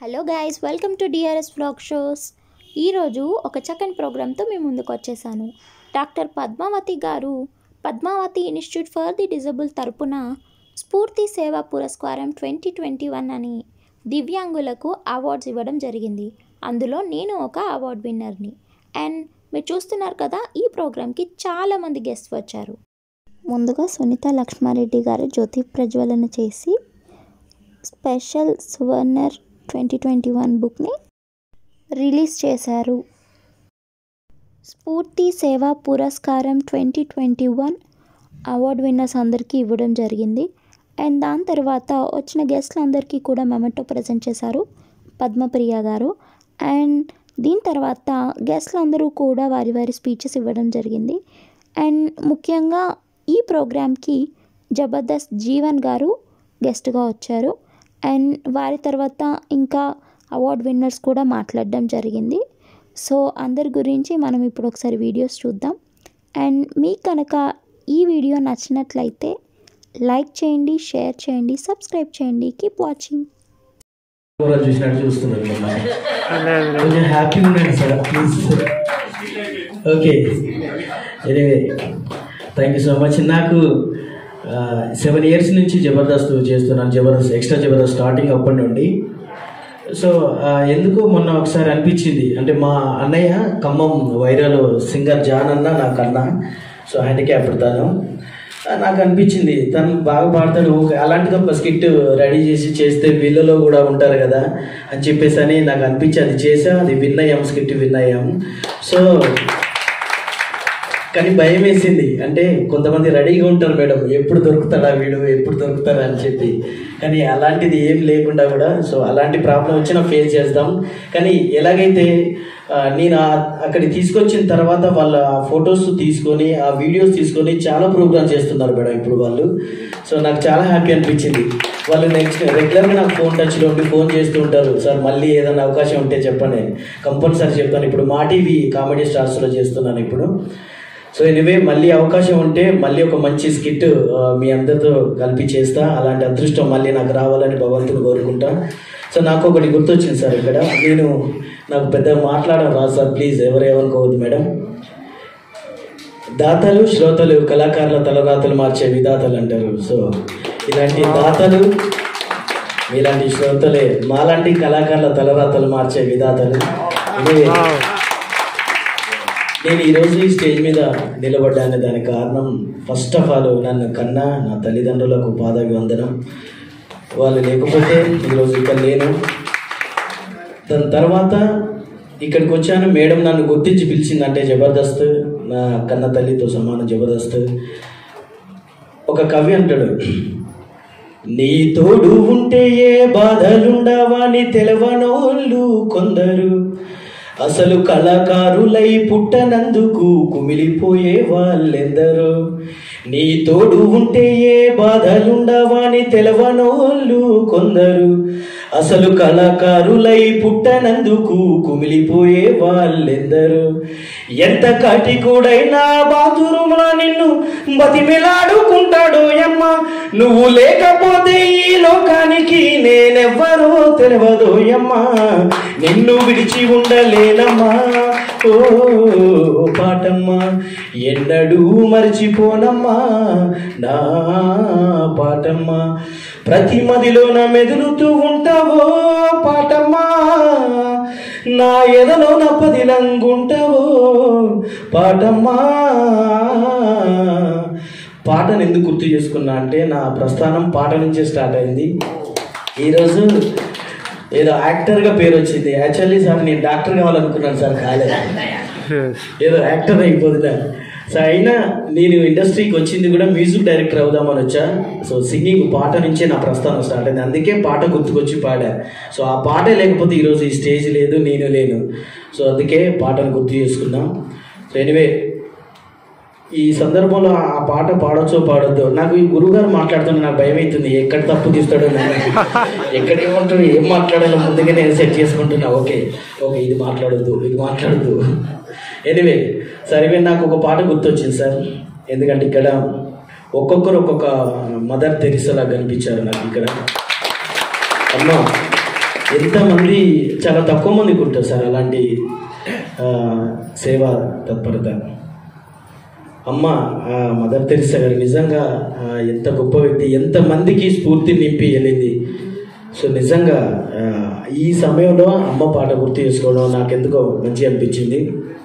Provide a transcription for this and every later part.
Hello guys welcome to DRS vlog shows ఈరోజు ఒక చక్కని ప్రోగ్రామ్తో మీ ముందుకు వచ్చేసాను doctor Padmavathi garu Padmavathi institute for the disable తరపున స్ఫూర్తి సేవా పురస్కారం ట్వంటీ ట్వంటీ వన్ అని దివ్యాంగులకు అవార్డ్స్ ఇవ్వడం జరిగింది అందులో నేను ఒక అవార్డ్ విన్నర్ని అండ్ మీరు చూస్తున్నారు కదా ఈ ప్రోగ్రామ్కి చాలామంది గెస్ట్ వచ్చారు ముందుగా సునీత లక్ష్మారెడ్డి గారు జ్యోతి ప్రజ్వలన చేసి స్పెషల్ సువర్ణర్ ట్వంటీ ట్వంటీ వన్ బుక్ని రిలీజ్ చేశారు స్ఫూర్తి సేవా పురస్కారం twenty twenty one award winners అందరికీ ఇవ్వడం జరిగింది అండ్ దాని తర్వాత వచ్చిన గెస్ట్లందరికీ కూడా మెమెంటో ప్రజెంట్ చేశారు పద్మప్రియ గారు అండ్ దీని తర్వాత గెస్ట్లందరూ కూడా వారి వారి స్పీచెస్ ఇవ్వడం జరిగింది అండ్ ముఖ్యంగా ఈ ప్రోగ్రామ్కి జబర్దస్త్ జీవన్ గారు గెస్ట్గా వచ్చారు అండ్ వారి తర్వాత ఇంకా అవార్డ్ విన్నర్స్ కూడా మాట్లాడడం జరిగింది సో అందరి గురించి మనం ఇప్పుడు ఒకసారి వీడియోస్ చూద్దాం అండ్ మీకు కనుక ఈ వీడియో నచ్చినట్లయితే లైక్ చేయండి షేర్ చేయండి సబ్స్క్రైబ్ చేయండి కీప్ వాచింగ్ కూర చూసినట్టు చూస్తున్నారు మిమ్మల్ని కొంచెం హ్యాపీగా ఉండండి sir please okay anyway thank you so much నాకు సెవెన్ ఇయర్స్ నుంచి జబర్దస్త్ చేస్తున్నాను జబర్దస్త్ ఎక్స్ట్రా జబర్దస్త్ స్టార్టింగ్ అప్పటి నుండి సో ఆ, ఎందుకో మొన్న ఒకసారి అనిపించింది అంటే మా అన్నయ్య ఖమ్మం వైరాలో సింగర్ జాన్ అన్న నాకు అన్న సో హ్యాండిక్యాప్ తను ఆ, నాకు అనిపించింది తను బాగా పాడతాడు ఓకే అలాంటిది ఒక స్కిట్ రెడీ చేసి చేస్తే వీళ్ళలో కూడా ఉంటారు కదా అని చెప్పేసి అని నాకు అనిపించి అది చేసా అది విన్ అయ్యాం స్కిట్ విన్ అయ్యాం సో కానీ భయం వేసింది అంటే కొంతమంది రెడీగా ఉంటారు మేడం ఎప్పుడు దొరుకుతాడా వీడు ఎప్పుడు దొరుకుతాడా అని చెప్పి కానీ అలాంటిది ఏం లేకుండా కూడా సో అలాంటి ప్రాబ్లం వచ్చినా ఫేస్ చేద్దాం కానీ ఎలాగైతే ఆ, నేను ఆ- అక్కడికి తీసుకొచ్చిన తర్వాత వాళ్ళ ఫొటోస్ తీసుకొని ఆ వీడియోస్ తీసుకొని చాలా ప్రోగ్రామ్ చేస్తున్నారు మేడం ఇప్పుడు వాళ్ళు సో నాకు చాలా హ్యాపీ అనిపించింది వాళ్ళు నెక్స్ట్ రెగ్యులర్గా నాకు ఫోన్ టచ్లో ఉండి ఫోన్ చేస్తూ ఉంటారు సార్ మళ్ళీ ఏదైనా అవకాశం ఉంటే చెప్పండి కంపల్సరీ చెప్తాను ఇప్పుడు మా టీవీ కామెడీ స్టార్స్లో చేస్తున్నాను ఇప్పుడు సో ఎనివే మళ్ళీ అవకాశం ఉంటే మళ్ళీ ఒక మంచి స్కిట్ ఆ, మీ అందరితో కలిపి చేస్తా అలాంటి అదృష్టం మళ్ళీ నాకు రావాలని భగవంతుని కోరుకుంటా సో నాకు ఒకటి గుర్తొచ్చింది సార్ ఇక్కడ నేను నాకు పెద్దగా మాట్లాడడం రాదు సార్ ప్లీజ్ ఎవరేమనుకోవద్దు మేడం దాతలు శ్రోతలు కళాకారుల తలరాతలు మార్చే విధాతలు అంటారు సో ఇలాంటి దాతలు ఇలాంటి శ్రోతలే మాలాంటి కళాకారుల తలరాతలు మార్చే విధాతలు Anyway, నేను ఈరోజు ఈ స్టేజ్ మీద నిలబడ్డాను దానికి కారణం ఫస్ట్ ఆఫ్ ఆల్ నన్ను కన్నా నా తల్లిదండ్రులకు పాదాభివందనం వాళ్ళు లేకపోతే ఈరోజు ఇక్కడ లేను దాని తర్వాత ఇక్కడికి వచ్చాను మేడం నన్ను గుర్తించి పిలిచిందంటే జబర్దస్త్ నా కన్న తల్లితో సమానం జబర్దస్త్ ఒక కవి అంటాడు నీ తోడు ఉంటే ఏ బాధలుండవని తెలవనోళ్ళు కొందరు అసలు కళాకారులై పుట్టనందుకు కుమిలిపోయే వాళ్ళెందరో నీ తోడు ఉంటే ఏ బాధలుండవని తెలవనోళ్ళు కొందరు అసలు కళాకారులై పుట్టనందుకు కుమిలిపోయే వాళ్ళెందరూ ఎంత కాటికూడైనా బాతురుములా నిన్ను బతిమిలాడుకుంటాడు అమ్మ నువ్వు లేకపోతే ఈ లోకానికి నేనెవ్వరో తెలియదు అమ్మ నిన్ను విడిచి ఉండలేనమ్మా ఓ పాటమ్మా ఎన్నడూ మర్చిపోనమ్మా నా పాటమ్మా ప్రతి మదిలోన మెదులుతూ ఉంటావో పాటమ్మా నా ఎదలో నప్పదిలంగుంటావో పాటమ్మా పాటను ఎందుకు గుర్తు చేసుకున్నా అంటే నా ప్రస్థానం పాట నుంచే స్టార్ట్ అయింది ఈరోజు ఏదో యాక్టర్గా పేరు వచ్చింది యాక్చువల్లీ సార్ నేను డాక్టర్ కావాలనుకున్నాను సార్ కాలేదు ఏదో యాక్టర్ అయిపోతున్నా సో అయినా నేను ఇండస్ట్రీకి వచ్చింది కూడా మ్యూజిక్ డైరెక్టర్ అవుదామని వచ్చా సో సింగింగ్ పాట నుంచే నా ప్రస్థానం స్టార్ట్ అయింది అందుకే పాట గుర్తుకొచ్చి పాడా సో ఆ పాటే లేకపోతే ఈరోజు ఈ స్టేజ్ లేదు నేను లేను సో అందుకే పాటను గుర్తు చేసుకున్నాం సో ఎనివే ఈ సందర్భంలో ఆ ఆ పాట పాడొచ్చో పాడొద్దు నాకు ఈ గురుగారు మాట్లాడుతున్న నాకు భయం అవుతుంది ఎక్కడ తప్పు తీస్తాడో నాకు ఎక్కడ ఏమంటాడు ఏం మాట్లాడాలో ముందుగా నేను సెట్ చేసుకుంటున్నా ఓకే ఓకే ఇది మాట్లాడొద్దు ఇది మాట్లాడొద్దు ఎనివే సరే నాకు ఒక పాట గుర్తొచ్చింది సార్ ఎందుకంటే ఇక్కడ ఒక్కొక్కరు ఒక్కొక్క మదర్ తెరిసలా కనిపించారు నాకు ఇక్కడ అమ్మ ఎంతమంది చాలా తక్కువ మంది ఉంటారు సార్ అలాంటి ఆ, సేవా తత్పరత అమ్మ ఆ, మదర్ తెరిసా గారు నిజంగా ఆ, ఎంత గొప్ప వ్యక్తి ఎంతమందికి స్ఫూర్తి నింపి వెళ్ళింది సో నిజంగా ఆ, ఈ సమయంలో అమ్మ పాట గుర్తు చేసుకోవడం నాకెందుకో మంచి అనిపించింది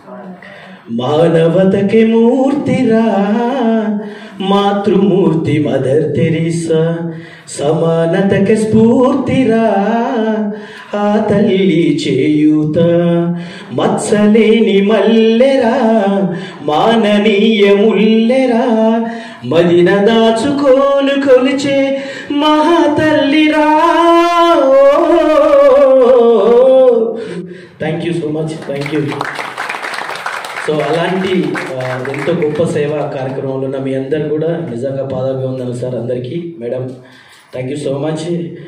మానవతకి మూర్తిరా మాతృమూర్తి మదర్ తెరీసా సమానతకి స్ఫూర్తిరా ఆ తల్లి చేయూత మత్సలేని మల్లెరా మాననీయ ముల్లెరా మదిన దాచుకోను కొలిచే మహాతల్లిరా thank you so much thank you so అలాంటి ఆ, ఎంతో గొప్ప సేవా కార్యక్రమంలో ఉన్న మీ అందరు కూడా నిజంగా పాదాభివందనం సార్ అందరికీ madam thank you so much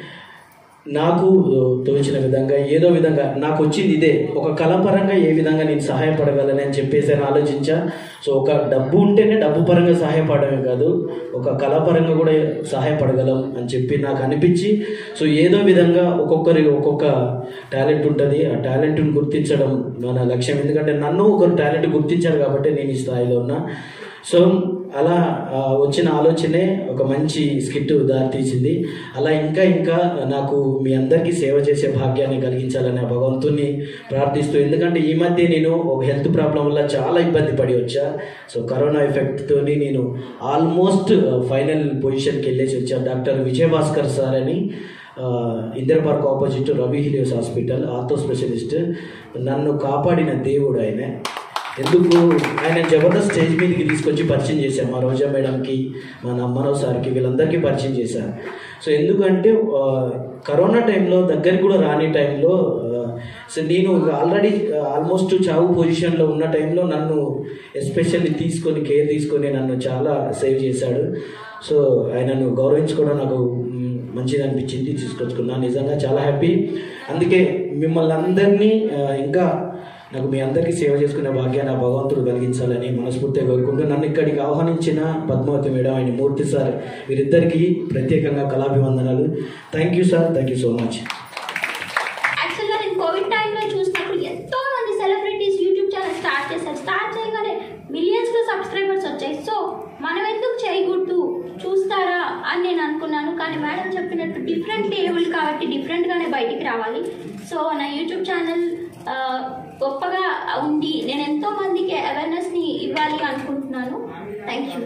నాకు తోచిన విధంగా ఏదో విధంగా నాకు వచ్చింది ఇదే ఒక కళపరంగా ఏ విధంగా నేను సహాయపడగలని అని చెప్పేసి అని ఆలోచించా సో ఒక డబ్బు ఉంటేనే డబ్బు పరంగా సహాయపడమే కాదు ఒక కళాపరంగా కూడా సహాయపడగలం అని చెప్పి నాకు అనిపించి సో ఏదో విధంగా ఒక్కొక్కరి ఒక్కొక్క టాలెంట్ ఉంటుంది ఆ టాలెంట్ని గుర్తించడం మన లక్ష్యం ఎందుకంటే నన్ను ఒకరు టాలెంట్ గుర్తించారు కాబట్టి నేను ఈ స్థాయిలో ఉన్నా సో అలా ఆ, వచ్చిన ఆలోచనే ఒక మంచి స్కిట్ దారితీసింది అలా ఇంకా ఇంకా నాకు మీ అందరికీ సేవ చేసే భాగ్యాన్ని కలిగించాలని ఆ భగవంతుని ప్రార్థిస్తూ ఎందుకంటే ఈ మధ్య నేను ఒక హెల్త్ ప్రాబ్లం వల్ల చాలా ఇబ్బంది పడి వచ్చా సో కరోనా ఎఫెక్ట్తో నేను ఆల్మోస్ట్ ఫైనల్ పొజిషన్కి వెళ్ళేసి వచ్చాను డాక్టర్ విజయభాస్కర్ సార్ అని ఆ, Indira park opposite Ravi Helios hospital ortho specialist నన్ను కాపాడిన దేవుడు ఆయన ఎందుకు ఆయన జబర్దస్త్ స్టేజ్ మీదకి తీసుకొచ్చి పరిచయం చేశాం మా రోజా మేడంకి మా నమ్మరావు సార్కి వీళ్ళందరికీ పరిచయం చేశాను సో ఎందుకంటే ఆ, కరోనా టైంలో దగ్గరికి కూడా రాని టైంలో ఆ, సో నేను ఆల్రెడీ ఆల్మోస్ట్ చావు పొజిషన్లో ఉన్న టైంలో నన్ను ఎస్పెషల్లీ తీసుకొని కేర్ తీసుకొని నన్ను చాలా సేవ్ చేశాడు సో ఆయనను గౌరవించుకోవడం నాకు మ్, మంచిగా అనిపించింది తీసుకొచ్చుకున్నా నిజంగా చాలా హ్యాపీ అందుకే మిమ్మల్ని అందరినీ ఆ, ఇంకా నాకు మీ అందరికీ సేవ చేసుకునే భాగ్యాన్ని ఆ భగవంతుడు కలిగించాలని మనస్ఫూర్తిగా కోరుకుంటూ నన్ను ఇక్కడికి ఆహ్వానించిన పద్మావతి మేడం ఆయన మూర్తి సార్ వీరిద్దరికీ ప్రత్యేకంగా కళాభివందనాలు thank you sir thank you so much యాక్చువల్గా నేను కోవిడ్ టైంలో చూసినప్పుడు ఎంతో మంది సెలబ్రిటీస్ యూట్యూబ్ ఛానల్ స్టార్ట్ చేశారు స్టార్ట్ చేయగానే మిలియన్స్లో సబ్స్క్రైబర్స్ వచ్చాయి సో మనం ఎందుకు చేయకూడదు చూస్తారా అని నేను అనుకున్నాను కానీ మేడం చెప్పినట్టు డిఫరెంట్ టేబుల్ కాబట్టి డిఫరెంట్గానే బయటికి రావాలి సో నా యూట్యూబ్ ఛానల్ ఆ, గొప్పగా ఉండి నేను ఎంతో మందికి అవేర్నెస్ని ఇవ్వాలి అనుకుంటున్నాను thank you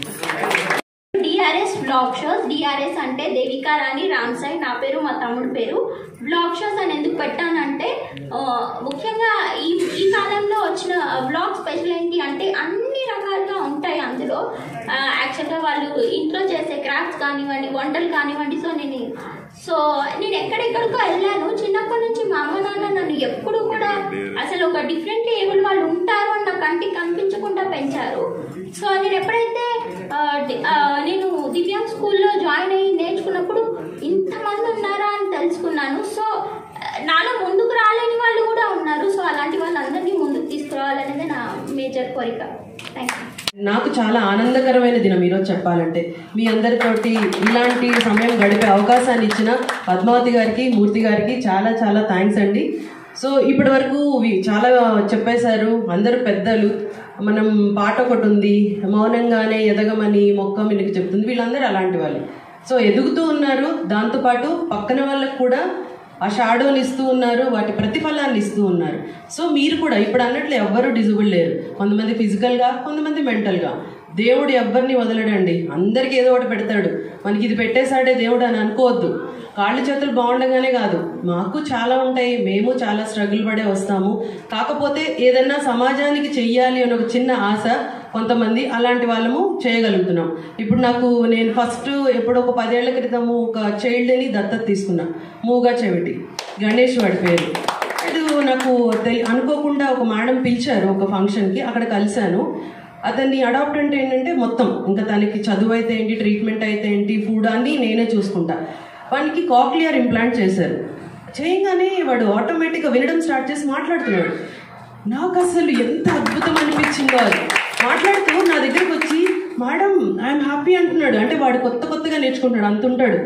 DRS blog shows DRS అంటే దేవికా రాణి రామ్ సాయి నా పేరు మా తమ్ముడు పేరు బ్లాగ్ షోస్ అని ఎందుకు పెట్టానంటే ఆ, ముఖ్యంగా ఈ ఈ కాలంలో వచ్చిన బ్లాగ్ స్పెషల్ ఏంటి అంటే అన్ని రకాలుగా ఉంటాయి అందులో ఆ, యాక్చువల్గా వాళ్ళు ఇంట్లో చేసే క్రాఫ్ట్స్ కానివ్వండి వంటలు కానివ్వండి సో నేను సో నేను ఎక్కడెక్కడికో వెళ్ళాను చిన్నప్పటి నుంచి మా అమ్మ నాన్న నన్ను ఎప్పుడు కూడా అసలు ఒక డిఫరెంట్ ఏబుల్ వాళ్ళు ఉంటారు అని నా కంటికి కనిపించకుండా పెంచారు సో నేను ఎప్పుడైతే ఆ, డి- ఆ, నేను దివ్యాంగ్ స్కూల్లో జాయిన్ అయ్యి నేర్చుకున్నప్పుడు ఇంతమంది ఉన్నారా అని తెలుసుకున్నాను సో ఆ, నాలో ముందుకు రాలేని వాళ్ళు కూడా ఉన్నారు సో అలాంటి వాళ్ళందరినీ ముందుకు తీసుకురావాలనేది నా మేజర్ కోరిక థ్యాంక్ యూ నాకు చాలా ఆనందకరమైన దినం ఈరోజు చెప్పాలంటే మీ అందరితోటి ఇలాంటి సమయం గడిపే అవకాశాన్ని ఇచ్చిన పద్మావతి గారికి మూర్తి గారికి చాలా చాలా థ్యాంక్స్ అండి సో ఇప్పటి వరకు వి- చాలా చెప్పేశారు అందరూ పెద్దలు మనం పాట ఒకటి ఉంది మౌనంగానే ఎదగమని మొక్క మీకు చెప్తుంది వీళ్ళందరూ అలాంటి వాళ్ళు సో ఎదుగుతూ ఉన్నారు దాంతోపాటు పక్కన వాళ్ళకు కూడా ఆ షాడోని ఇస్తూ ఉన్నారు వాటి ప్రతిఫలాన్ని ఇస్తూ ఉన్నారు సో మీరు కూడా ఇప్పుడు అన్నట్లు ఎవ్వరూ డిజబుల్ లేరు కొంతమంది ఫిజికల్గా కొంతమంది మెంటల్గా దేవుడు ఎవ్వరిని వదలడండి అందరికీ ఏదో ఒకటి పెడతాడు మనకి ఇది పెట్టేశాడే దేవుడు అని అనుకోవద్దు కాళ్ళు చేతులు బాగుండగానే కాదు మాకు చాలా ఉంటాయి మేము చాలా స్ట్రగుల్ పడే వస్తాము కాకపోతే ఏదన్నా సమాజానికి చెయ్యాలి అని ఒక చిన్న ఆశ కొంతమంది అలాంటి వాళ్ళము చేయగలుగుతున్నాం ఇప్పుడు నాకు నేను ఫస్ట్ ఎప్పుడో ఒక పదేళ్ల క్రితము ఒక చైల్డ్ని దత్తత తీసుకున్నా మూగా చెవిటి గణేష్ వాడి పేరు అది నాకు తెలి అనుకోకుండా ఒక మేడం పిలిచారు ఒక ఫంక్షన్కి అక్కడ కలిశాను అతన్ని అడాప్ట్ అంటే ఏంటంటే మొత్తం ఇంకా తనకి చదువు అయితే ఏంటి ట్రీట్మెంట్ అయితే ఏంటి ఫుడ్ అన్నీ నేనే చూసుకుంటా వానికి కాక్లియర్ ఇంప్లాంట్ చేశారు చేయగానే వాడు ఆటోమేటిక్గా వినడం స్టార్ట్ చేసి మాట్లాడుతున్నాడు నాకు అసలు ఎంత అద్భుతం అనిపించిందో అది మాట్లాడుతూ నా దగ్గరకు వచ్చి మేడం ఐఎమ్ హ్యాపీ అంటున్నాడు అంటే వాడు కొత్త కొత్తగా నేర్చుకుంటున్నాడు అంత ఉంటాడు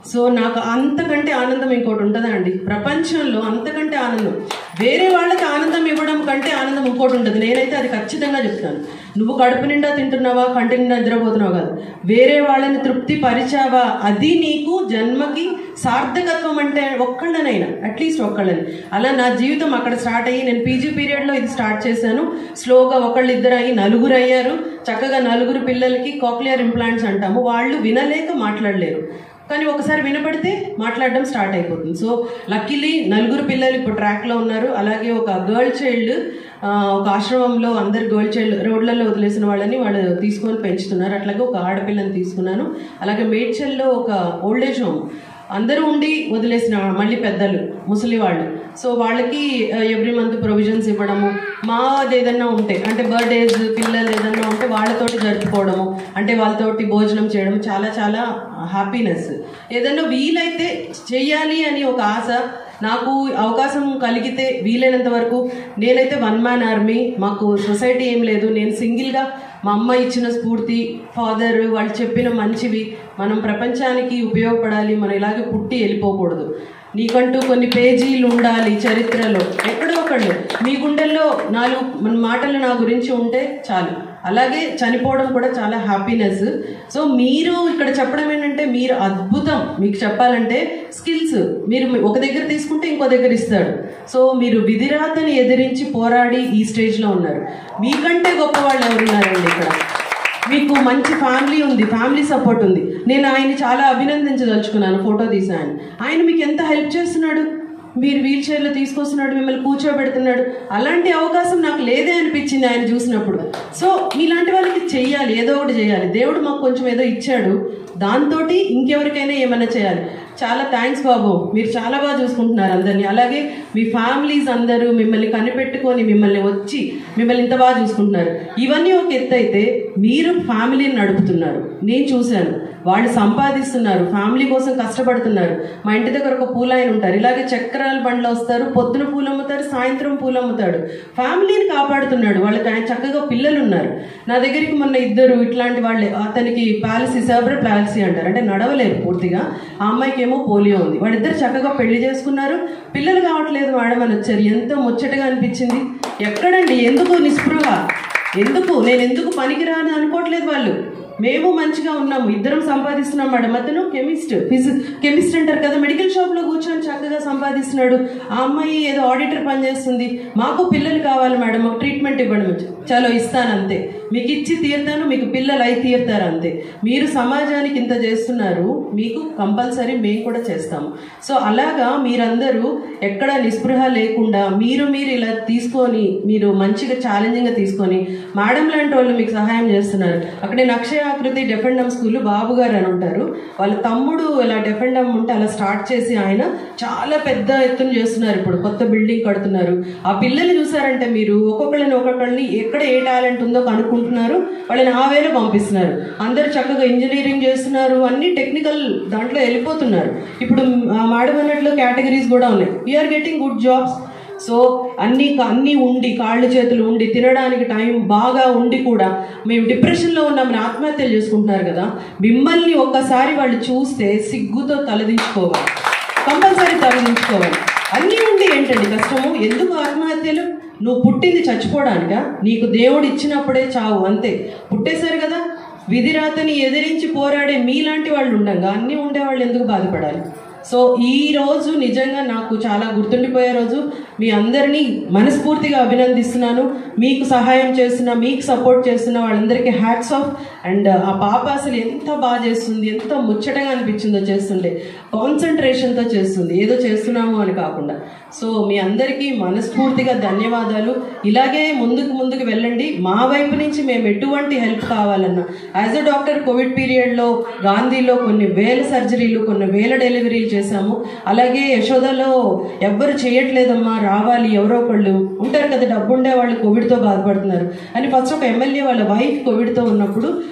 సో నాకు అంతకంటే ఆనందం ఇంకోటి ఉంటుందా అండి ప్రపంచంలో అంతకంటే ఆనందం వేరే వాళ్ళకి ఆనందం ఇవ్వడం కంటే ఆనందం ఇంకోటి ఉంటుంది నేనైతే అది ఖచ్చితంగా చెప్తాను నువ్వు కడుపు నిండా తింటున్నావా కంటి నిండా నిద్రపోతున్నావు కాదు వేరే వాళ్ళని తృప్తి పరిచావా అది నీకు జన్మకి సార్థకత్వం అంటే ఒక్కళ్ళనైనా అట్లీస్ట్ ఒక్కళ్ళని అలా నా జీవితం అక్కడ స్టార్ట్ అయ్యి నేను పీజీ పీరియడ్లో ఇది స్టార్ట్ చేశాను స్లోగా ఒకళ్ళు ఇద్దరు అయ్యి నలుగురు అయ్యారు చక్కగా నలుగురు పిల్లలకి కాక్లియర్ ఇంప్లాంట్స్ అంటాము వాళ్ళు వినలేక మాట్లాడలేరు కానీ ఒకసారి వినపడితే మాట్లాడడం స్టార్ట్ అయిపోతుంది సో లక్కీలీ నలుగురు పిల్లలు ఇప్పుడు ట్రాక్లో ఉన్నారు అలాగే ఒక గర్ల్ చైల్డ్ ఒక ఆశ్రమంలో అందరు గర్ల్ చైల్డ్ రోడ్లలో వదిలేసిన వాళ్ళని వాళ్ళు తీసుకొని పెంచుతున్నారు అట్లాగే ఒక ఆడపిల్లని తీసుకున్నాను అలాగే మేడ్చల్లో ఒక ఓల్డేజ్ హోమ్ అందరూ ఉండి వదిలేసిన మళ్ళీ పెద్దలు ముసలి వాళ్ళు సో వాళ్ళకి ఎవ్రీ మంత్ ప్రొవిజన్స్ ఇవ్వడము మాది ఏదన్నా ఉంటే అంటే బర్త్డేస్ పిల్లలు ఏదన్నా ఉంటే వాళ్ళతోటి జరుపుకోవడము అంటే వాళ్ళతోటి భోజనం చేయడం చాలా చాలా హ్యాపీనెస్ ఏదన్నా వీలైతే చెయ్యాలి అని ఒక ఆశ నాకు అవకాశం కలిగితే వీలైనంత వరకు నేనైతే వన్ మ్యాన్ ఆర్మీ మాకు సొసైటీ ఏం లేదు నేను సింగిల్గా మా అమ్మ ఇచ్చిన స్ఫూర్తి ఫాదర్ వాళ్ళు చెప్పిన మంచివి మనం ప్రపంచానికి ఉపయోగపడాలి మనం ఇలాగే పుట్టి వెళ్ళిపోకూడదు నీకంటూ కొన్ని పేజీలు ఉండాలి చరిత్రలో ఎక్కడో ఒకళ్ళు మీ గుండెల్లో నాలుగు మన మాటలు నా గురించి ఉంటే చాలు అలాగే చనిపోవడం కూడా చాలా హ్యాపీనెస్ సో మీరు ఇక్కడ చెప్పడం ఏంటంటే మీరు అద్భుతం మీకు చెప్పాలంటే స్కిల్స్ మీరు ఒక దగ్గర తీసుకుంటే ఇంకో దగ్గర ఇస్తాడు సో మీరు విధిరాతని ఎదిరించి పోరాడి ఈ స్టేజ్లో ఉన్నారు మీకంటే గొప్ప వాళ్ళు ఎవరున్నారండి ఇక్కడ మీకు మంచి ఫ్యామిలీ ఉంది ఫ్యామిలీ సపోర్ట్ ఉంది నేను ఆయన్ని చాలా అభినందించదలుచుకున్నాను ఫోటో తీసాను ఆయన మీకు ఎంత హెల్ప్ చేస్తున్నాడు మీరు వీల్ చైర్లో తీసుకొస్తున్నాడు మిమ్మల్ని కూర్చోబెడుతున్నాడు అలాంటి అవకాశం నాకు లేదే అనిపించింది ఆయన చూసినప్పుడు సో మీలాంటి వాళ్ళకి చెయ్యాలి ఏదో ఒకటి చేయాలి దేవుడు మాకు కొంచెం ఏదో ఇచ్చాడు దాంతో ఇంకెవరికైనా ఏమైనా చేయాలి చాలా థ్యాంక్స్ బాబు మీరు చాలా బాగా చూసుకుంటున్నారు అందరినీ అలాగే మీ ఫ్యామిలీస్ అందరూ మిమ్మల్ని కనిపెట్టుకొని మిమ్మల్ని వచ్చి మిమ్మల్ని ఇంత బాగా చూసుకుంటున్నారు ఇవన్నీ ఒక ఎత్తు అయితే మీరు ఫ్యామిలీని నడుపుతున్నారు నేను చూశాను వాళ్ళు సంపాదిస్తున్నారు ఫ్యామిలీ కోసం కష్టపడుతున్నారు మా ఇంటి దగ్గర ఒక పూల ఆయన ఉంటారు ఇలాగే చక్రాల బండ్లు వస్తారు పొద్దున పూలు అమ్ముతారు సాయంత్రం పూలు అమ్ముతాడు ఫ్యామిలీని కాపాడుతున్నాడు వాళ్ళకి ఆయన చక్కగా పిల్లలు ఉన్నారు నా దగ్గరికి మొన్న ఇద్దరు ఇట్లాంటి వాళ్ళే అతనికి పాలసీ సర్బ్రల్ పాలసీ అంటారు అంటే నడవలేరు పూర్తిగా ఆ అమ్మాయికి ఏమో పోలియో ఉంది వాళ్ళిద్దరు చక్కగా పెళ్లి చేసుకున్నారు పిల్లలు కావట్లేదు మేడం అని వచ్చారు ఎంతో ముచ్చటగా అనిపించింది ఎక్కడండి ఎందుకు నిస్పృహ ఎందుకు నేను ఎందుకు పనికిరాని అనుకోవట్లేదు వాళ్ళు మేము మంచిగా ఉన్నాము ఇద్దరం సంపాదిస్తున్నాం మేడం అతను కెమిస్ట్ ఫిజి కెమిస్ట్ అంటారు కదా మెడికల్ షాప్ లో కూర్చొని చక్కగా సంపాదిస్తున్నాడు ఆ అమ్మాయి ఏదో ఆడిటర్ పనిచేస్తుంది మాకు పిల్లలు కావాలి మేడం మాకు ట్రీట్మెంట్ ఇవ్వడం చలో ఇస్తాను అంతే మీకు ఇచ్చి తీరుతాను మీకు పిల్లలు అయి తీరుతారు అంతే మీరు సమాజానికి ఇంత చేస్తున్నారు మీకు కంపల్సరీ మేము కూడా చేస్తాము సో అలాగా మీరందరూ ఎక్కడ నిస్పృహ లేకుండా మీరు మీరు ఇలా తీసుకొని మీరు మంచిగా ఛాలెంజింగ్గా తీసుకొని మేడం లాంటి వాళ్ళు మీకు సహాయం చేస్తున్నారు అక్కడ నేను అక్షయాకృతి డెఫెండమ్ స్కూల్ బాబు గారు అని ఉంటారు వాళ్ళ తమ్ముడు ఇలా డెఫెండమ్ ఉంటే అలా స్టార్ట్ చేసి ఆయన చాలా పెద్ద ఎత్తున చేస్తున్నారు ఇప్పుడు కొత్త బిల్డింగ్ కడుతున్నారు ఆ పిల్లల్ని చూసారంటే మీరు ఒక్కొక్కళ్ళని ఒక్కొక్కళ్ళని ఎక్కడ ఏ టాలెంట్ ఉందో కనుక్కుంటున్నారు వాళ్ళని ఆ వేలో పంపిస్తున్నారు అందరూ చక్కగా ఇంజనీరింగ్ చేస్తున్నారు అన్ని టెక్నికల్ దాంట్లో వెళ్ళిపోతున్నారు ఇప్పుడు ఆ మేడం అన్నట్లు కేటగిరీస్ కూడా ఉన్నాయి we're getting good jobs so అన్ని అన్ని ఉండి కాళ్ళు చేతులు ఉండి తినడానికి టైం బాగా ఉండి కూడా మేము డిప్రెషన్లో ఉన్నామని ఆత్మహత్యలు చేసుకుంటున్నారు కదా మిమ్మల్ని ఒక్కసారి వాళ్ళు చూస్తే సిగ్గుతో తలదించుకోవాలి కంపల్సరీ తలదించుకోవాలి అన్నీ ఉండి ఏంటండి కష్టము ఎందుకు ఆత్మహత్యలు నువ్వు పుట్టింది చచ్చిపోవడానికా నీకు దేవుడు ఇచ్చినప్పుడే చావు అంతే పుట్టేశారు కదా విధిరాతని ఎదిరించి పోరాడే మీలాంటి వాళ్ళు ఉండగా అన్నీ ఉండేవాళ్ళు ఎందుకు బాధపడాలి సో ఈ రోజు నిజంగా నాకు చాలా గుర్తుండిపోయే రోజు మీ అందరినీ మనస్ఫూర్తిగా అభినందిస్తున్నాను మీకు సహాయం చేస్తున్న మీకు సపోర్ట్ చేస్తున్న వాళ్ళందరికీ హ్యాట్స్ ఆఫ్ అండ్ ఆ పాప అసలు ఎంత బాగా చేస్తుంది ఎంత ముచ్చటగా అనిపించిందో చేస్తుండే కాన్సన్ట్రేషన్తో చేస్తుంది ఏదో చేస్తున్నాము అని కాకుండా సో మీ అందరికీ మనస్ఫూర్తిగా ధన్యవాదాలు ఇలాగే ముందుకు ముందుకు వెళ్ళండి మా వైపు నుంచి మేము ఎటువంటి హెల్ప్ కావాలన్నా యాజ్ అ డాక్టర్ కోవిడ్ పీరియడ్లో గాంధీలో కొన్ని వేల సర్జరీలు కొన్ని వేల డెలివరీలు చేశాము అలాగే యశోదలో ఎవ్వరు చేయట్లేదమ్మా రావాలి ఎవరో ఒకళ్ళు ఉంటారు కదా డబ్బు ఉండే వాళ్ళు కోవిడ్తో బాధపడుతున్నారు అని ఫస్ట్ ఒక ఎమ్మెల్యే వాళ్ళ వైఫ్ కోవిడ్తో ఉన్నప్పుడు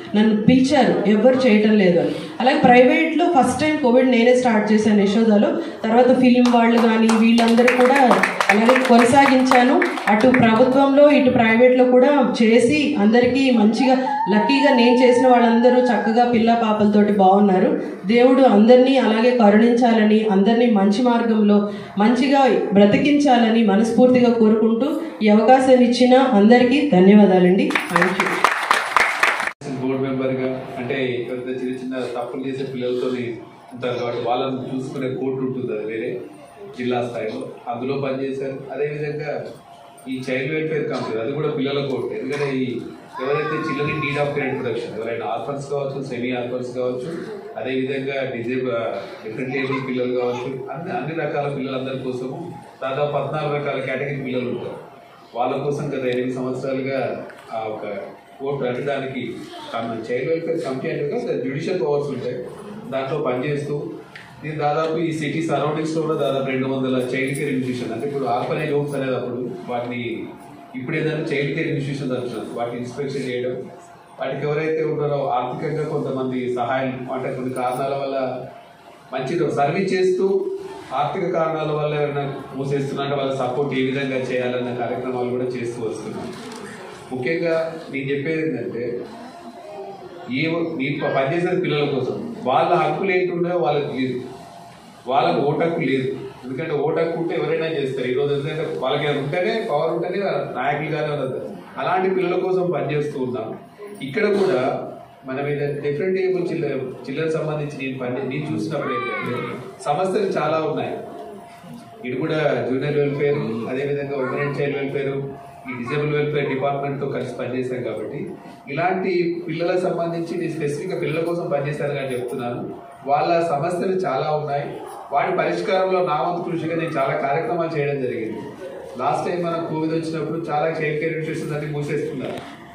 నన్ను పిలిచారు ఎవరు చేయటం లేదు అని అలాగే ప్రైవేట్లో ఫస్ట్ టైం కోవిడ్ నేనే స్టార్ట్ చేశాను యశోదాలో తర్వాత ఫిలిం వాళ్ళు కానీ వీళ్ళందరూ కూడా అలాగే కొనసాగించాను అటు ప్రభుత్వంలో ఇటు ప్రైవేట్లో కూడా చేసి అందరికీ మంచిగా లక్కీగా నేను చేసిన వాళ్ళందరూ చక్కగా పిల్ల పాపలతోటి బాగున్నారు దేవుడు అందరినీ అలాగే కరుణించాలని అందరినీ మంచి మార్గంలో మంచిగా బ్రతికించాలని మనస్ఫూర్తిగా కోరుకుంటూ ఈ అవకాశాన్ని ఇచ్చిన అందరికీ ధన్యవాదాలండి థ్యాంక్ యూ బోర్డు మెంబర్గా అంటే ఎవరైతే చిన్న చిన్న తప్పులు చేసే పిల్లలతో ఉంటారు కాబట్టి వాళ్ళని చూసుకునే కోర్టు ఉంటుంది అది వేరే జిల్లా స్థాయిలో అందులో పనిచేశారు అదేవిధంగా ఈ చైల్డ్ వెల్ఫేర్ కమిటీ అది కూడా పిల్లల కోర్టు ఎందుకంటే ఈ ఎవరైతే children in need of care production ఎవరైనా ఆర్ఫన్స్ కావచ్చు సెమీ ఆర్ఫన్స్ కావచ్చు అదేవిధంగా డిజేబుల్ డిఫరెంట్ ఏబుల్ పిల్లలు కావచ్చు అన్ని అన్ని రకాల పిల్లలందరి కోసము దాదాపు పద్నాలుగు రకాల కేటగిరీ పిల్లలు ఉంటారు వాళ్ళ కోసం గత ఎనిమిది సంవత్సరాలుగా ఆ ఒక కోర్టు పెట్టడానికి చైల్డ్ వెల్ఫేర్ కమిటీ అంటే జ్యుడిషియల్ పవర్స్ ఉంటాయి దాంట్లో పనిచేస్తూ నేను దాదాపు ఈ సిటీ సరౌండింగ్స్ లో కూడా దాదాపు రెండు వందల చైల్డ్ కేర్ ఇన్స్టిట్యూషన్ అంటే ఇప్పుడు ఆర్ఫనేజ్ హోమ్స్ అనేది అప్పుడు వాటిని ఇప్పుడు ఏదైనా చైల్డ్ కేర్ ఇన్స్టిట్యూషన్ అంటున్నారు వాటిని ఇన్స్పెక్షన్ చేయడం వాటికి ఎవరైతే ఉన్నారో ఆర్థికంగా కొంతమంది సహాయం అంటే కొన్ని కారణాల వల్ల మంచి సర్వీస్ చేస్తూ ఆర్థిక కారణాల వల్ల ఎవరైనా మూసేస్తున్నట్టు వాళ్ళ సపోర్ట్ ఏ విధంగా చేయాలన్న కార్యక్రమాలు కూడా చేస్తూ వస్తున్నాం ముఖ్యంగా నేను చెప్పేది ఏంటంటే ఏ మీరు పనిచేసేది పిల్లల కోసం వాళ్ళ హక్కులు ఏంటుండే వాళ్ళకి లేదు వాళ్ళకి ఓటు హక్కు లేదు ఎందుకంటే ఓటు హక్కు ఉంటే ఎవరైనా చేస్తారు ఈ రోజు ఎందుకంటే వాళ్ళకి అది ఉంటేనే పవర్ ఉంటేనే నాయకులుగానే ఉన్నారు అలాంటి పిల్లల కోసం పనిచేస్తూ ఉన్నాం ఇక్కడ కూడా మన మీద డిఫరెంట్ ఏబుల్ చిల్లర చిల్లర సంబంధించి నేను పని నేను చూసినప్పుడు ఏంటంటే సమస్యలు చాలా ఉన్నాయి ఇది కూడా జూనియర్ వెల్ఫేర్ అదేవిధంగా ఉమెన్ అండ్ చైల్డ్ వెల్ఫేర్ ఈ డిజేబుల్ వెల్ఫేర్ డిపార్ట్మెంట్తో కలిసి పనిచేశాం కాబట్టి ఇలాంటి పిల్లలకు సంబంధించి నేను స్పెసిఫిక్గా పిల్లల కోసం పనిచేశాను కానీ చెప్తున్నాను వాళ్ళ సమస్యలు చాలా ఉన్నాయి వాటి పరిష్కారంలో నా వంతు కృషిగా నేను చాలా కార్యక్రమాలు చేయడం జరిగింది లాస్ట్ టైం మనకు కోవిడ్ వచ్చినప్పుడు చాలా చైల్డ్ కేర్ ఇన్స్టిట్యూషన్స్ అన్ని మూసేస్తున్నారు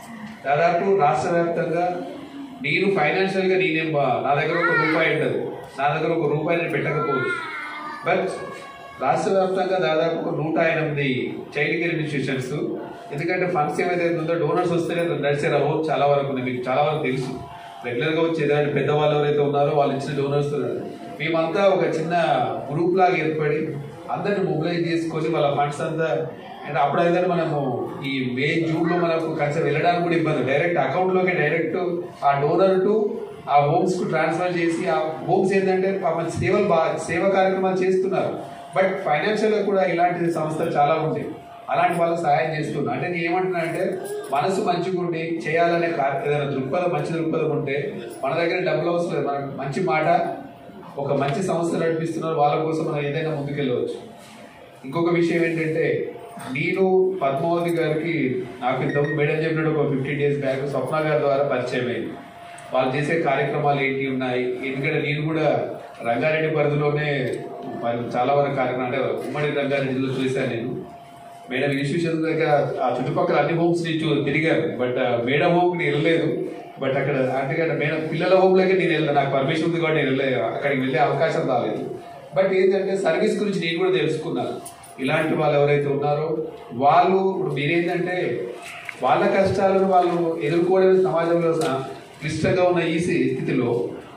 దాదాపు రాష్ట్ర వ్యాప్తంగా నేను ఫైనాన్షియల్గా నేనేం బా- నా దగ్గర ఒక రూపాయి ఉండదు నా దగ్గర ఒక రూపాయి నేను పెట్టకపోవచ్చు బట్ రాష్ట్ర వ్యాప్తంగా దాదాపు ఒక నూట ఎనిమిది చైల్డ్ కేర్ ఇన్స్టిట్యూషన్స్ ఎందుకంటే ఫండ్స్ ఏమైతే ఉందో డోనర్స్ వస్తేనే నడిచే రహో చాలా వరకు ఉన్నాయి. మీకు చాలా వరకు తెలుసు రెగ్యులర్గా వచ్చి ఏదైనా పెద్దవాళ్ళు ఎవరైతే ఉన్నారో వాళ్ళు ఇచ్చిన డోనర్స్ మేమంతా ఒక చిన్న గ్రూప్ లాగా ఏర్పడి అందరిని మొబిలైజ్ చేసుకొని వాళ్ళ ఫండ్స్ అంతా అండ్ అప్పుడైతే మనము ఈ మే జూన్ లో మనకు కలిసి వెళ్ళడానికి కూడా ఇబ్బంది డైరెక్ట్ అకౌంట్ లోకి డైరెక్ట్ ఆ డోనర్ టు ఆ హోమ్స్ కు ట్రాన్స్ఫర్ చేసి ఆ హోమ్స్ ఏంటంటే పాపం సేవలు బాగా సేవా కార్యక్రమాలు చేస్తున్నారు బట్ ఫైనాన్షియల్ గా కూడా ఇలాంటి సంస్థలు చాలా ఉంటాయి అలాంటి వాళ్ళకి సహాయం చేస్తున్నా అంటే నేను ఏమంటున్నా అంటే మనసు మంచిగా ఉండి చేయాలనే కా- ఏదైనా దృక్పథం మంచి దృక్పథం ఉంటే మన దగ్గర డబ్బులు అవసరం లేదు మనకు మంచి మాట ఒక మంచి సంస్థ నడిపిస్తున్నారు వాళ్ళ కోసం మనం ఏదైనా ముందుకెళ్ళవచ్చు ఇంకొక విషయం ఏంటంటే నేను పద్మావతి గారికి నాకు ఇంతకుముందు మేడం చెప్పినట్టు ఒక ఫిఫ్టీన్ డేస్ బ్యాక్ స్వప్న గారి ద్వారా పరిచయం అయింది వాళ్ళు చేసే కార్యక్రమాలు ఏంటి ఉన్నాయి ఎందుకంటే నేను కూడా రంగారెడ్డి పరిధిలోనే మరి చాలా వరకు కార్యక్రమం అంటే ఉమ్మడి రంగారెడ్డిలో చూశాను నేను మేడం ఇన్స్టిట్యూషన్ దగ్గర ఆ చుట్టుపక్కల అన్ని హోమ్స్ నుంచి తిరిగాను బట్ మేడం హోమ్కి నేను వెళ్ళలేదు బట్ అక్కడ అంటే మేడం పిల్లల హోమ్లోకి నేను వెళ్ళాను నాకు పర్మిషన్ ఉంది కాబట్టి నేను వెళ్ళలేదు అక్కడికి వెళ్ళే అవకాశం రాలేదు బట్ ఏంటంటే సర్వీస్ గురించి నేను కూడా తెలుసుకున్నాను ఇలాంటి వాళ్ళు ఎవరైతే ఉన్నారో వాళ్ళు ఇప్పుడు మీరేంటంటే వాళ్ళ కష్టాలను వాళ్ళు ఎదుర్కోవడం సమాజంలో స- క్లిష్టంగా ఉన్న ఈ స్థి- స్థితిలో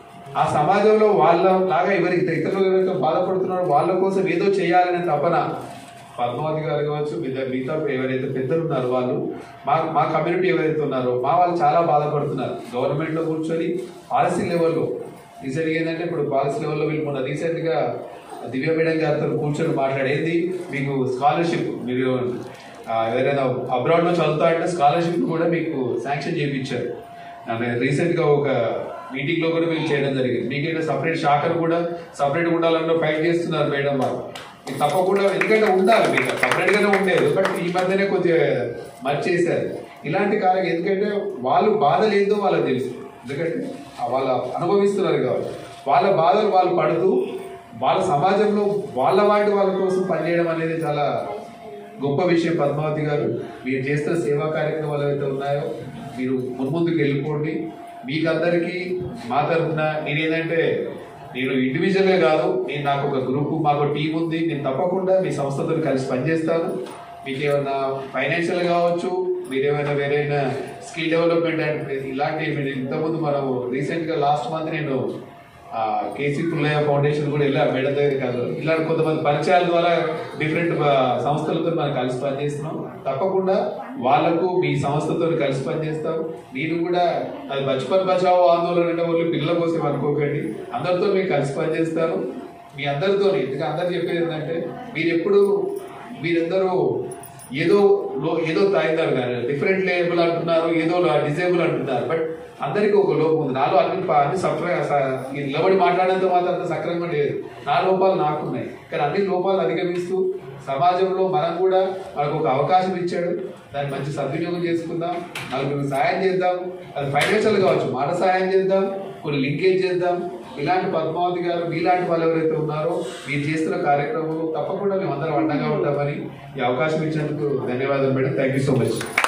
ఆ సమాజంలో వాళ్ళ లాగా ఎవరి ఇతరులు ఎవరైతే బాధపడుతున్నారో వాళ్ళ కోసం ఏదో చేయాలనే తపన పద్మావతి గారు కావచ్చు మిగతా మిగతా ఎవరైతే పెద్దలు ఉన్నారో వాళ్ళు మా మా కమ్యూనిటీ ఎవరైతే ఉన్నారో మా వాళ్ళు చాలా బాధపడుతున్నారు గవర్నమెంట్ లో కూర్చొని పాలసీ లెవెల్లో రీసెంట్గా ఏంటంటే ఇప్పుడు పాలసీ లెవెల్లో వీళ్ళు మొన్న రీసెంట్ గా దివ్య మేడం గారితో కూర్చొని మాట్లాడేది మీకు స్కాలర్షిప్ మీరు ఆ, ఎవరైనా అబ్రాడ్ లో చదువుతా అంటే స్కాలర్షిప్ కూడా మీకు శాంక్షన్ చేయించారు రీసెంట్ గా ఒక మీటింగ్ లో కూడా మీరు చేయడం జరిగింది మీకైనా సపరేట్ శాఖను కూడా సపరేట్ ఉండాలన్న ఫైట్ చేస్తున్నారు మేడం వాళ్ళు మీకు తప్పకుండా ఎందుకంటే ఉండాలి మీకు సపరేట్ గానే ఉండేది బట్ ఈ మధ్యనే కొద్దిగా మర్చేశారు ఇలాంటి కాలం ఎందుకంటే వాళ్ళు బాధలు ఏందో వాళ్ళకి తెలుసు ఎందుకంటే ఆ వాళ్ళు అనుభవిస్తున్నారు కాబట్టి వాళ్ళ బాధలు వాళ్ళు పడుతూ వాళ్ళ సమాజంలో వాళ్ళ వాటి వాళ్ళ కోసం పనిచేయడం అనేది చాలా గొప్ప విషయం పద్మావతి గారు మీరు చేస్తున్న సేవా కార్యక్రమాలు ఏవైతే ఉన్నాయో మీరు మున్ముందుకు వెళ్ళిపోండి మీకు అందరికీ మా తరఫున నేనేంటంటే నేను ఇండివిజువల్గా కాదు నేను నాకు ఒక గ్రూప్ మాకు టీం ఉంది నేను తప్పకుండా మీ సంస్థతో కలిసి పనిచేస్తాను మీకు ఏమైనా ఫైనాన్షియల్ కావచ్చు మీరు ఏమైనా వేరైనా స్కిల్ డెవలప్మెంట్ అండ్ ఇలాంటి మీరు ఇంతకుముందు మనం రీసెంట్గా లాస్ట్ మంత్ నేను ఆ, కేసీ పుల్లయ్య ఫౌండేషన్ కూడా వెళ్ళా మేడం దగ్గర కాదు ఇలాంటి కొంతమంది పరిచయాల ద్వారా డిఫరెంట్ సంస్థలతో మనం కలిసి పనిచేస్తున్నాం తప్పకుండా వాళ్ళకు మీ సంస్థతో కలిసి పనిచేస్తాం నేను కూడా అది బచ్పన్ బచావో ఆందోళన అంటే వాళ్ళు పిల్లల కోసం అనుకోకండి అందరితో మేము కలిసి పనిచేస్తాను మీ అందరితో ఎందుకంటే అందరు చెప్పేది ఏంటంటే మీరు ఎప్పుడు మీరందరూ ఏదో లో ఏదో తాగినారు కానీ డిఫరెంట్ లేబుల్ అంటున్నారు ఏదో డిజేబుల్ అంటున్నారు బట్ అందరికీ ఒక లోపం ఉంది నాలో అన్ని ప- అన్ని సఫర నిలబడి మాట్లాడేంత మాత్రం అంత సక్రమంగా లేదు నా లోపాలు నాకున్నాయి కానీ అన్ని లోపాలు అధిగమిస్తూ సమాజంలో మనం కూడా మనకు ఒక అవకాశం ఇచ్చాడు దాన్ని మంచి సద్వినియోగం చేసుకుందాం నలుగురికి సాయం చేద్దాం అది ఫైనాన్షియల్ కావచ్చు మాట సాయం చేద్దాం కొన్ని లింకేజ్ చేద్దాం ఇలాంటి పద్మావతి గారు మీలాంటి వాళ్ళు ఎవరైతే ఉన్నారో మీరు చేస్తున్న కార్యక్రమంలో తప్పకుండా మేము అందరం అండగా ఉంటామని ఈ అవకాశం ఇచ్చినందుకు ధన్యవాదాలు madam thank you so much